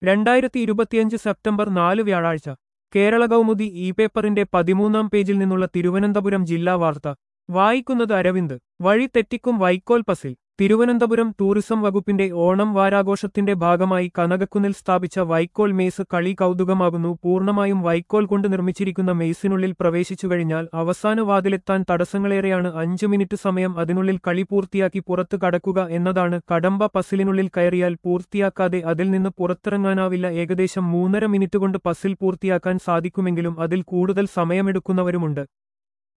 രണ്ടായിരത്തി ഇരുപത്തിയഞ്ച് സെപ്റ്റംബർ നാല് വ്യാഴാഴ്ച കേരള കൗമുദി ഇ പേപ്പറിന്റെ പതിമൂന്നാം പേജിൽ നിന്നുള്ള തിരുവനന്തപുരം ജില്ലാ വാർത്ത വായിക്കുന്നത് അരവിന്ദ് വഴി തെറ്റിക്കും വൈക്കോൽ പസിൽ തിരുവനന്തപുരം ടൂറിസം വകുപ്പിന്റെ ഓണം വാരാഘോഷത്തിന്റെ ഭാഗമായി കനകക്കുന്നിൽ സ്ഥാപിച്ച വൈക്കോൽ മേസ് കളി കൗതുകമാകുന്നു പൂർണ്ണമായും വൈക്കോൽ കൊണ്ട് നിർമ്മിച്ചിരിക്കുന്ന മേസിനുള്ളിൽ പ്രവേശിച്ചു കഴിഞ്ഞാൽ അവസാന വാതിലെത്താൻ തടസ്സങ്ങളേറെയാണ് അഞ്ചു മിനിറ്റ് സമയം അതിനുള്ളിൽ കളി പൂർത്തിയാക്കി പുറത്തു കടക്കുക എന്നതാണ് കടമ്പ പസിലിനുള്ളിൽ കയറിയാൽ പൂർത്തിയാക്കാതെ അതിൽ നിന്ന് പുറത്തിറങ്ങാനാവില്ല ഏകദേശം മൂന്നര മിനിറ്റ് കൊണ്ട് പസിൽ പൂർത്തിയാക്കാൻ സാധിക്കുമെങ്കിലും അതിൽ കൂടുതൽ സമയമെടുക്കുന്നവരുമുണ്ട്